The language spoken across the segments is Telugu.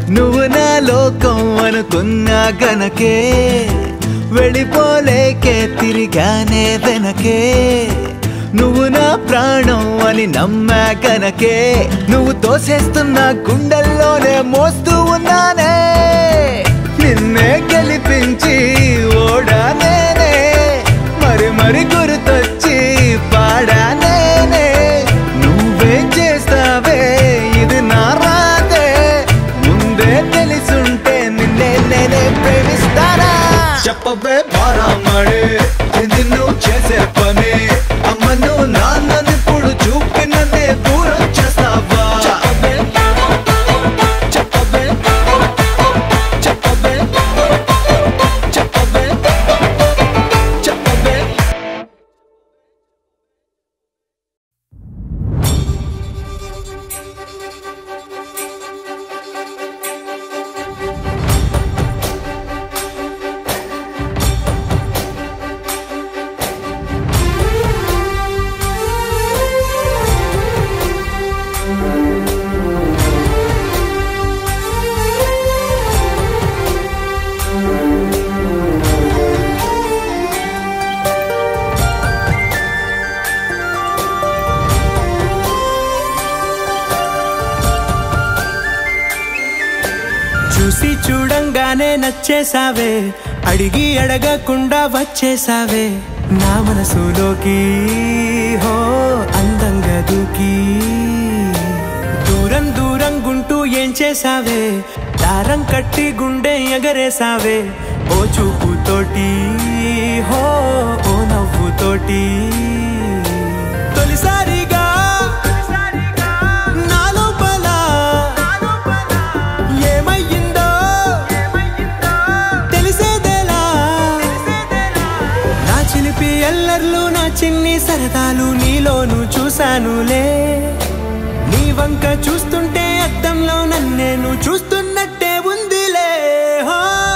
నువ్వు నా లోకం అనుకున్నా గనకే వెళ్ళిపోలేకే తిరిగానే వెనకే నువ్వు నా ప్రాణం అని నమ్మా గనకే నువ్వు తోసేస్తున్న గుండెల్లోనే మోస్తూ ఉన్నానే నిన్నే గెలిపించి ఓడా నేనే మరి మరి గుర్తొచ్చి పాడా నేనే నువ్వేం చేస్తావే ఇది నా రాతే ముందే తెలిసుంటే నిన్నే నేనే ప్రేమిస్తానా చెప్పవే బారామడే ఇది నువ్వు చేసే పని అమ్మను నాన్నని ఇప్పుడు చూపినదే దూరం చేస్తావా చెప్పవే చెప్పవే చెప్పవే చెప్పవే చెప్పవే చూసి చూడంగానే నచ్చేసావే అడిగి అడగకుండా వచ్చేసావే నా మనసులోకి హో అందంగా దూకి దూరం దూరం గుంటూ ఏం చేసావే దారం కట్టి గుండె ఎగరేసావే ఓ చూపుతోటి హో ఓ నవ్వుతోటి తొలిసారిగా నా లోపల ఏమయ్యిందో తెలిసేదేలా నా చిలిపి ఎల్లర్లు నా చిన్ని సరదాలు నీలోను చూశానులే నీ వంక చూస్తుంటే అద్దంలో నన్నేను చూస్తున్నట్టే ఉందిలే హో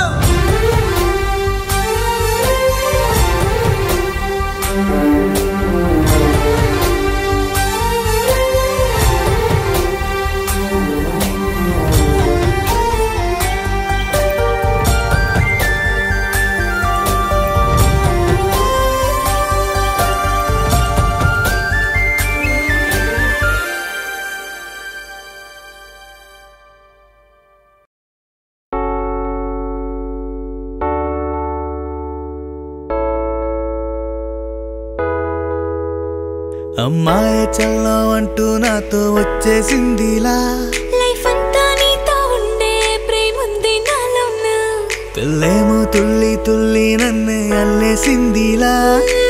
అమ్మాయి చల్లో అంటూ నాతో వచ్చేసిందిలా లైఫ్ అంతా నీతో ఉండే ప్రేముంది నాలోన పిల్లేమో తుల్లి తుల్లి నన్ను అల్లేసిందిలా